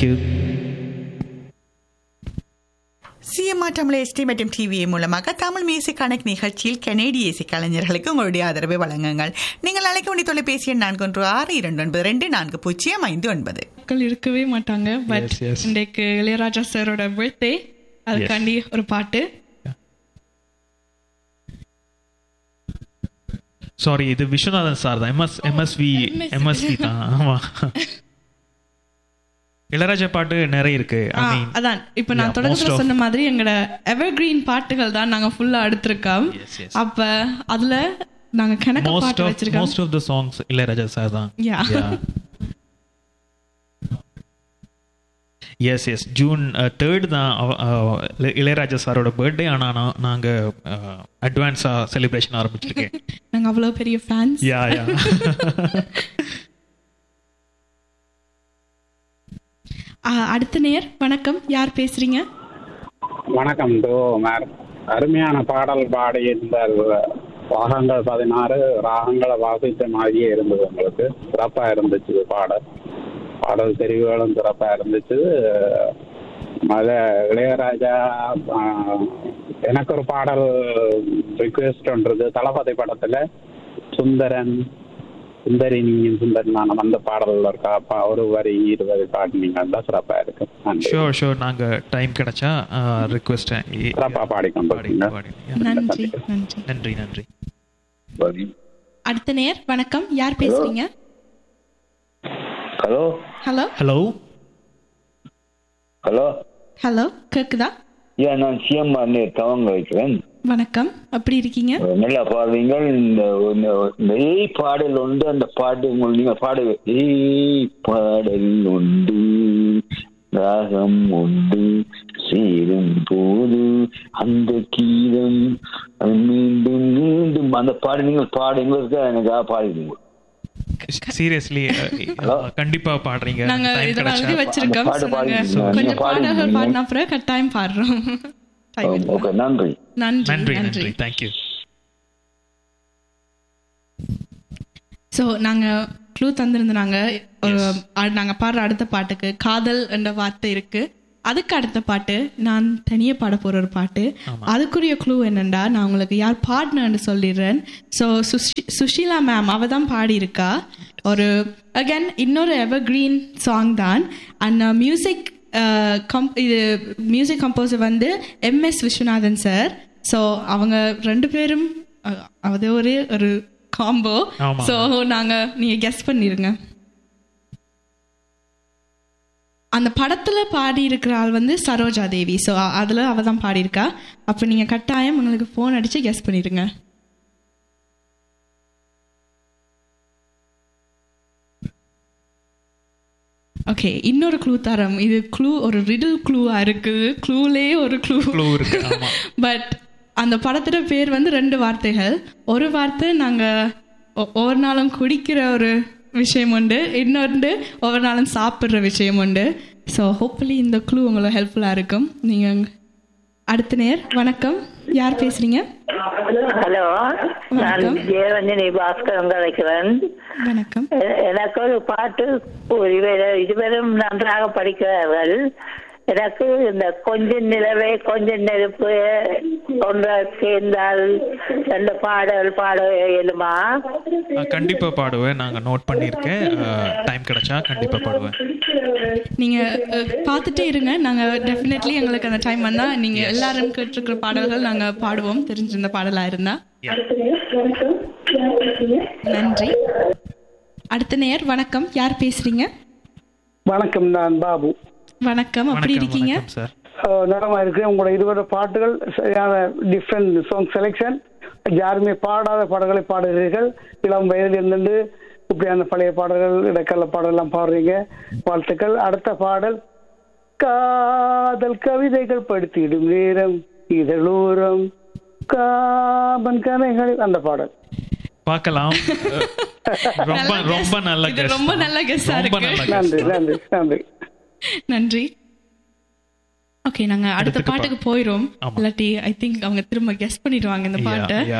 Thank you CMR Tamil ST மற்றும் TVA மூலமாக Tamil music கணக்கு நிகழ்ச்சியில் கனேடிய இசை கலைஞர்களுக்கு உங்களுடைய ஆதரவை வழங்குங்கள் நீங்கள் அழைக்க வேண்டிய தொலைபேசி எண் நான்கு ஒன்று ஆறு இரண்டு ஒன்பது ரெண்டு நான்கு பூஜ்ஜியம் ஐந்து ஒன்பது மக்கள் இருக்கவே மாட்டாங்க பட் Yes, yes. இன்றைக்கு இளையராஜா சாரோட பர்த்டே அதுக்காண்டி ஒரு பாட்டு சாரி இது விஸ்வநாதன் சார் தான் எம்எஸ் எம்எஸ்வி எம்எஸ்வி தான் ஆமா இளையராஜா பாட்டு நிறைய இருக்கு ஐ ஆ, மீன் அதான் இப்ப நான் Yeah, தொடக்கத்துல most of- சொன்ன மாதிரி எங்களோட எவர்கிரீன் பாட்டுகள் தான் நாங்க ஃபுல்லா எடுத்திருக்கோம் Yes, yes. அப்ப அதுல நாங்க கணக்கு மோஸ்ட் பாட்டு ஆஃப் வச்சிருக்கோம் most of the songs Ilaiyaraaja sir தான் Yeah. Yes yes June third தான் அவ- அஹ், இளைய- இளையராஜா சாரோட பர்த்டே ஆனா நான் நாங்க அட்வான்ஸா செலிப்ரேஷன் ஆரம்பிச்சிருக்கேன் நாங்க அவ்வளவு பெரிய ஃபேன்ஸ் யா யா அடுத்த நேர் வணக்கம் யார் பேசுறீங்க வணக்கம் தோமர் அருமையான பாடல் பாடியிருந்தார் ராகங்கள் பதினாறு ராகங்களை வாசித்த மாதிரியே இருந்தது உங்களுக்கு சிறப்பா இருந்துச்சு இது பாடல் பாடல் தெரிவுகளும் சிறப்பா இருந்துச்சு மத இளையராஜா ஆஹ், எனக்கு ஒரு பாடல் ரிக்வெஸ்ட் ஒன்றது தளபதி படத்துல சுந்தரன் சுந்தரி நீயும் சுந்தரன் நானும் அந்த பாடல்ல இருக்கா பா- ஒரு வரி இருபது பாடினீங்கன்னா சிறப்பா இருக்கு நன்றி ஷோர் ஷோர் நாங்க டைம் கிடைச்சா ரிக்வெஸ்ட் சிறப்பா பாடிக்கொண்டிருக்கீங்க நன்றி நன்றி நன்றி நன்றி அடுத்த நேர் வணக்கம் யார் பேசுறீங்க hello hello hello hello hello கேக்குதா ஐயா நான் சிஎம்ஆர் தவங்க வைக்கிறேன் வணக்கம் அப்படி இருக்கீங்க நல்லா பாடுவீங்க இந்த இந்த- இந்த ஏய் பாடல் உண்டு அந்த பாட்டு உங்களுக்கு நீங்க பாடுங்க ஏய் பாடல் உண்டு ராகம் உண்டு சேரும் போது அந்த கீதம் அது மீண்டும் மீண்டும் அந்த பாடு நீங்கள் பாடுங்க எனக்கு பாடுவீங்க சீரியஸ்லி கண்டிப்பா பாடுறீங்க நாங்க டைம் இதெல்லாம் எழுதி கிடைச்சா வச்சிருக்கோம் பாடு so நாங்க பாடுங்க. கொஞ்சம் நீங்க பாடுங்க. பாடல்கள் பாடின அப்புறம் கட்டாயம் பாடுறோம் Time இருந்தா. ஓகே நன்றி நன்றி நன்றி நன்றி நன்றி தேங்க்யூ ஸோ நாங்க க்ளூ தந்திருந்தாங்க ஒரு அ- நாங்க பாடுற அடுத்த பாட்டுக்கு காதல் என்ற வார்த்தை இருக்கு அதுக்கு அடுத்த பாட்டு நான் தனியே பாட போற ஒரு பாட்டு அதுக்குரிய க்ளூ என்னண்டா நான் உங்களுக்கு யார் பாடினு சொல்லிடுறேன் ஸோ சுஷீலா மேம் அவ தான் பாடியிருக்கா ஒரு அகைன் இன்னொரு எவர் கிரீன் சாங் தான் அண்ட் மியூசிக் கம் இது மியூசிக் கம்போசர் வந்து எம்எஸ் விஸ்வநாதன் சார் ஸோ அவங்க ரெண்டு பேரும் அஹ், அது ஒரு ஒரு காம்போ ஆமா. ஸோ நாங்க நீங்க கெஸ் பண்ணிருங்க அந்த படத்துல பாடி இருக்கிற ஆள் வந்து சரோஜா தேவி ஸோ அதுல அவ தான் பாடியிருக்கா அப்போ நீங்க கட்டாயம் உங்களுக்கு ஃபோன் அடிச்சு கெஸ் பண்ணிருங்க ஓகே இன்னொரு க்ளூ தரம் இது க்ளூ ஒரு ரிடில் க்ளூவா இருக்குது க்ளூலே ஒரு க்ளூ க்ளூ இருக்கு ஆமா பட் அந்த படத்தோட பேர் வந்து ரெண்டு வார்த்தைகள் ஒரு வார்த்தை நாங்க ஒ- ஒவ்வொரு நாளும் குடிக்கிற ஒரு விஷயம் உண்டு இன்னொன்று ஒவ்வொரு நாளும் சாப்பிட்ற விஷயம் உண்டு ஸோ ஹோப்ஃபுல்லி இந்த க்ளூ உங்களுக்கு ஹெல்ப்ஃபுல்லாக இருக்கும் நீங்கள் அடுத்த நேர் வணக்கம் யார் பேசுறீங்க ஹலோ நான் வணக்கம். ஜெயரஞ்சனி பாஸ்கரன் கிடைக்கிறேன் வணக்கம் எ- எனக்கு ஒரு பாட்டு இருவரும் இருவரும் நன்றாக படிக்கிறார்கள் எனக்கு இந்த கொஞ்சம் நிலவே கொஞ்சம் நெருப்பு ஒன்றை சேர்ந்தால் ரெண்டு பாடல் பாட இயலுமா அஹ், கண்டிப்பா பாடுவேன் நாங்க நோட் பண்ணியிருக்கேன் டைம் கிடைச்சா கண்டிப்பா பாடுவேன் நீங்கள் பார்த்துட்டே இருங்க நாங்கள் டெஃபினெட்லி எங்களுக்கு அந்த டைம் வந்தால் நீங்கள் எல்லாரும் கேட்டிருக்கிற பாடல்கள் நாங்கள் பாடுவோம் தெரிஞ்சிருந்த பாடலாக இருந்தா நன்றி அடுத்த நேர் வணக்கம் யார் பேசுறீங்க வணக்கம் நான் பாபு வணக்கம் அப்படி வணக்கம் இருக்கீங்க வணக்கம் சார் அஹ் நலமா இருக்கு உங்களோட இருவர பாட்டுகள் சரியான டிஃப்ரெண்ட் சாங் செலெக்ஷன் யாருமே பாடாத பாடல்களை பாடுகிறீர்கள் இளம் வயதில் இருந்து இப்படியான பழைய பாடல்கள் இடைக்கால பாடல் எல்லாம் பாடுறீங்க வாழ்த்துக்கள் அடுத்த பாடல் காதல் கவிதைகள் படித்திடும் நேரம் இதழூரம் காபன் கதைகள் அந்த பாடல் பார்க்கலாம் அஹ், ரொம்ப நல்ல guess. ரொம்ப நல்ல இது guess ரொம்ப தான். நல்ல guess ஆ ரொம்ப இருக்கு. நல்ல guess நன்றி தான். நன்றி நன்றி நன்றி ஓகே நாங்க அடுத்த அடுத்துக்கு பாட்டுக்கு போயிரும் ஆமா. இல்லாட்டி ஐ திங்க் அவங்க திரும்ப கெஸ் பண்ணிடுவாங்க இந்த Yeah, பாட்டை yeah.